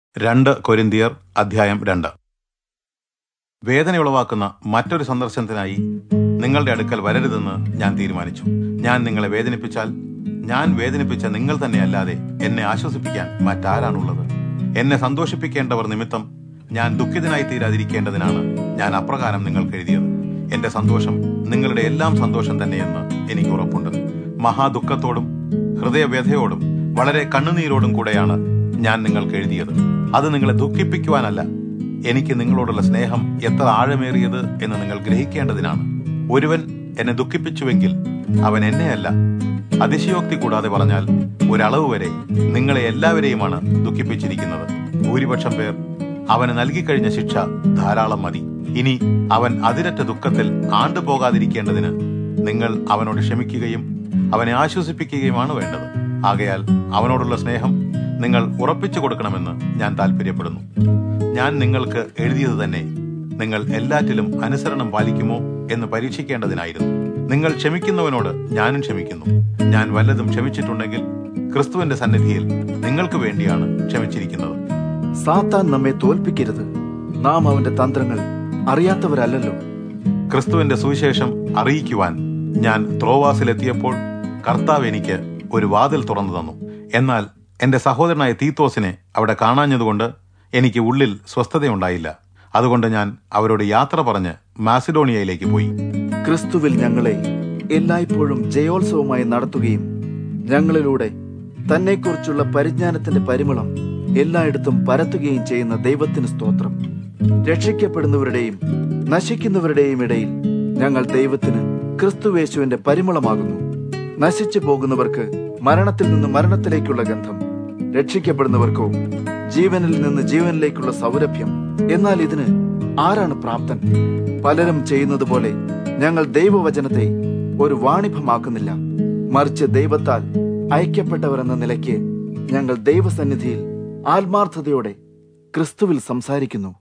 രണ്ട് കൊരിന്തിയർ അധ്യായം രണ്ട് വേദനയുളവാക്കുന്ന മറ്റൊരു സന്ദർശനത്തിനായി നിങ്ങളുടെ അടുക്കൽ വരരുതെന്ന് ഞാൻ തീരുമാനിച്ചു ഞാൻ നിങ്ങളെ വേദനിപ്പിച്ചാൽ ഞാൻ വേദനിപ്പിച്ച നിങ്ങൾ തന്നെയല്ലാതെ എന്നെ ആശ്വസിപ്പിക്കാൻ മറ്റാരാണുള്ളത് എന്നെ സന്തോഷിപ്പിക്കേണ്ടവർ നിമിത്തം ഞാൻ ദുഃഖിതനായി തീരാതിരിക്കേണ്ടതിനാണ് ഞാൻ അപ്രകാരം നിങ്ങൾക്ക് എഴുതിയത് എന്റെ സന്തോഷം നിങ്ങളുടെ എല്ലാം സന്തോഷം തന്നെയെന്ന് എനിക്ക് ഉറപ്പുണ്ട് മഹാദുഃഖത്തോടും ഹൃദയവ്യഥയോടും വളരെ കണ്ണുനീരോടും കൂടെയാണ് ഞാൻ നിങ്ങൾക്ക് എഴുതിയത് അത് നിങ്ങളെ ദുഃഖിപ്പിക്കുവാനല്ല എനിക്ക് നിങ്ങളോടുള്ള സ്നേഹം എത്ര ആഴമേറിയത് എന്ന് നിങ്ങൾ ഗ്രഹിക്കേണ്ടതിനാണ് ഒരുവൻ എന്നെ ദുഃഖിപ്പിച്ചുവെങ്കിൽ അവൻ എന്നെയല്ല അതിശയോക്തി കൂടാതെ പറഞ്ഞാൽ ഒരളവ് വരെ നിങ്ങളെ എല്ലാവരെയുമാണ് ദുഃഖിപ്പിച്ചിരിക്കുന്നത് ഭൂരിപക്ഷം പേർ അവന് നൽകിക്കഴിഞ്ഞ ശിക്ഷ ധാരാളം മതി ഇനി അവൻ അതിരറ്റ ദുഃഖത്തിൽ ആണ്ടുപോകാതിരിക്കേണ്ടതിന് നിങ്ങൾ അവനോട് ക്ഷമിക്കുകയും അവനെ ആശ്വസിപ്പിക്കുകയുമാണ് വേണ്ടത് ആകയാൽ അവനോടുള്ള സ്നേഹം നിങ്ങൾ ഉറപ്പിച്ചു കൊടുക്കണമെന്ന് ഞാൻ താല്പര്യപ്പെടുന്നു ഞാൻ നിങ്ങൾക്ക് എഴുതിയത് തന്നെ നിങ്ങൾ എല്ലാറ്റിലും അനുസരണം പാലിക്കുമോ എന്ന് പരീക്ഷിക്കേണ്ടതിനായിരുന്നു നിങ്ങൾ ക്ഷമിക്കുന്നവനോട് ഞാനും ക്ഷമിക്കുന്നു ഞാൻ വല്ലതും ക്ഷമിച്ചിട്ടുണ്ടെങ്കിൽ ക്രിസ്തുവിന്റെ സന്നിധിയിൽ നിങ്ങൾക്ക് വേണ്ടിയാണ് ക്ഷമിച്ചിരിക്കുന്നത് സാത്താൻ നമ്മെ തോൽപ്പിക്കരുത് നാം അവന്റെ തന്ത്രങ്ങൾ അറിയാത്തവരല്ലല്ലോ ക്രിസ്തുവിന്റെ സുവിശേഷം അറിയിക്കുവാൻ ഞാൻ ത്രോവാസിലെത്തിയപ്പോൾ കർത്താവ് എനിക്ക് ഒരു വാതിൽ തുറന്നു തന്നു എന്നാൽ എന്റെ സഹോദരനായ തീത്തോസിനെ അവിടെ കാണാഞ്ഞതുകൊണ്ട് എനിക്ക് ഉള്ളിൽ സ്വസ്ഥതയുണ്ടായില്ല അതുകൊണ്ട് ഞാൻ അവരോട് യാത്ര പറഞ്ഞ് മാസിഡോണിയയിലേക്ക് പോയി ക്രിസ്തുവിൽ ഞങ്ങളെ എല്ലായ്പ്പോഴും ജയോത്സവമായി നടത്തുകയും ഞങ്ങളിലൂടെ തന്നെക്കുറിച്ചുള്ള പരിജ്ഞാനത്തിന്റെ പരിമളം എല്ലായിടത്തും പരത്തുകയും ചെയ്യുന്ന ദൈവത്തിന് സ്തോത്രം രക്ഷിക്കപ്പെടുന്നവരുടെയും നശിക്കുന്നവരുടെയും ഇടയിൽ ഞങ്ങൾ ദൈവത്തിന് ക്രിസ്തുവേശുവിന്റെ പരിമളമാകുന്നു നശിച്ചു പോകുന്നവർക്ക് മരണത്തിൽ നിന്ന് മരണത്തിലേക്കുള്ള ഗന്ധം രക്ഷിക്കപ്പെടുന്നവർക്കോ ജീവനിൽ നിന്ന് ജീവനിലേക്കുള്ള സൗരഭ്യം എന്നാൽ ഇതിന് ആരാണ് പ്രാപ്തൻ പലരും ചെയ്യുന്നത് പോലെ ഞങ്ങൾ ദൈവവചനത്തെ ഒരു വാണിഭമാക്കുന്നില്ല മറിച്ച് ദൈവത്താൽ അയക്കപ്പെട്ടവർ എന്ന നിലയ്ക്ക് ഞങ്ങൾ ദൈവസന്നിധിയിൽ ആത്മാർത്ഥതയോടെ ക്രിസ്തുവിൽ സംസാരിക്കുന്നു